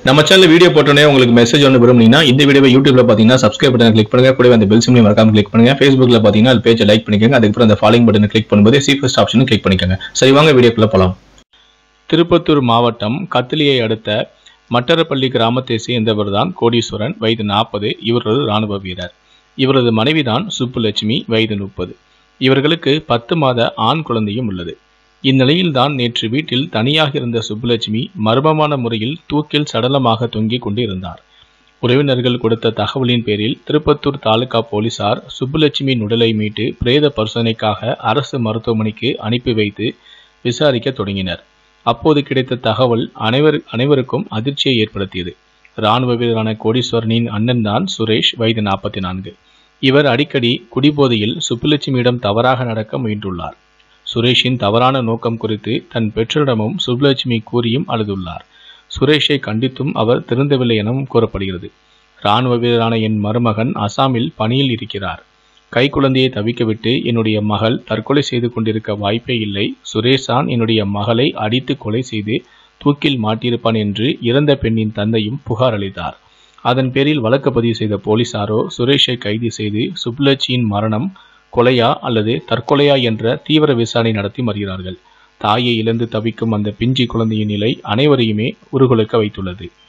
நம்ம channel video போட்டோன்னே உங்களுக்கு மெசேஜ் ஒன்று விரும்புனீங்கன்னா இந்த வீடியோவை யூடியூப்ல பார்த்தீங்கன்னா சப்ஸ்கிரைப் பட்டன் கிளிக் பண்ணுங்க கூடவே அந்த பெல் சிம்லையும் மறக்காம கிளிக் பண்ணுங்க ஃபேஸ்புக்ல பார்த்தீங்கன்னா அது பேஜை லைக் பண்ணிக்கோங்க அதுக்கப்புறம் அந்த ஃபாலோயிங் பட்டனை கிளிக் பண்ணும்போது சி ஃபர்ஸ்ட் ஆப்ஷனும் கிளிக் பண்ணிக்கோங்க சரி வாங்க வீடியோக்குள்ள போலாம் திருப்பத்தூர் மாவட்டம் கத்திலியை அடுத்த மட்டரப்பள்ளி கிராமத்தை சேர்ந்தவர் தான் கோடீஸ்வரன் வயது நாற்பது இவர் ஒரு ராணுவ வீரர் இவரது மனைவிதான் சுப்புலட்சுமி வயது முப்பது இவர்களுக்கு பத்து மாத ஆண் குழந்தையும் உள்ளது இந்நிலையில்தான் நேற்று வீட்டில் தனியாக இருந்த சுப்புலட்சுமி மர்மமான முறையில் தூக்கில் சடலமாக தொங்கிக் கொண்டு இருந்தார் உறவினர்கள் கொடுத்த தகவலின் பேரில் திருப்பத்தூர் தாலுகா போலீசார் சுப்புலட்சுமியின் உடலை மீட்டு பிரேத பரிசோதனைக்காக அரசு மருத்துவமனைக்கு அனுப்பி வைத்து விசாரிக்க தொடங்கினர் அப்போது கிடைத்த தகவல் அனைவர் அனைவருக்கும் அதிர்ச்சியை ஏற்படுத்தியது ராணுவ வீரரான கோடீஸ்வரனின் அண்ணன் தான் சுரேஷ் வயது நாற்பத்தி நான்கு இவர் அடிக்கடி குடிபோதையில் சுப்புலட்சுமியிடம் தவறாக நடக்க முயன்றுள்ளார் சுரேஷின் தவறான நோக்கம் குறித்து தன் பெற்றோரிடமும் சுப்புலட்சுமி கூறியும் அழுதுள்ளார் சுரேஷை கண்டித்தும் அவர் திருந்தவில்லை எனவும் கூறப்படுகிறது ராணுவ வீரரான என் மருமகன் அசாமில் பணியில் இருக்கிறார் கைக்குழந்தையை தவிக்கவிட்டு என்னுடைய மகள் தற்கொலை செய்து கொண்டிருக்க வாய்ப்பே இல்லை சுரேஷான் என்னுடைய மகளை அடித்து கொலை செய்து தூக்கில் மாட்டியிருப்பான் என்று இறந்த பெண்ணின் தந்தையும் புகார் அளித்தார் அதன் பேரில் வழக்கு பதிவு செய்த போலீசாரோ சுரேஷை கைது செய்து சுப்புலட்சியின் மரணம் கொலையா அல்லது தற்கொலையா என்ற தீவிர விசாரணை நடத்தி வருகிறார்கள் தாயை இழந்து தவிக்கும் அந்த பிஞ்சி குழந்தையின் நிலை அனைவரையுமே உருகுலைக்க வைத்துள்ளது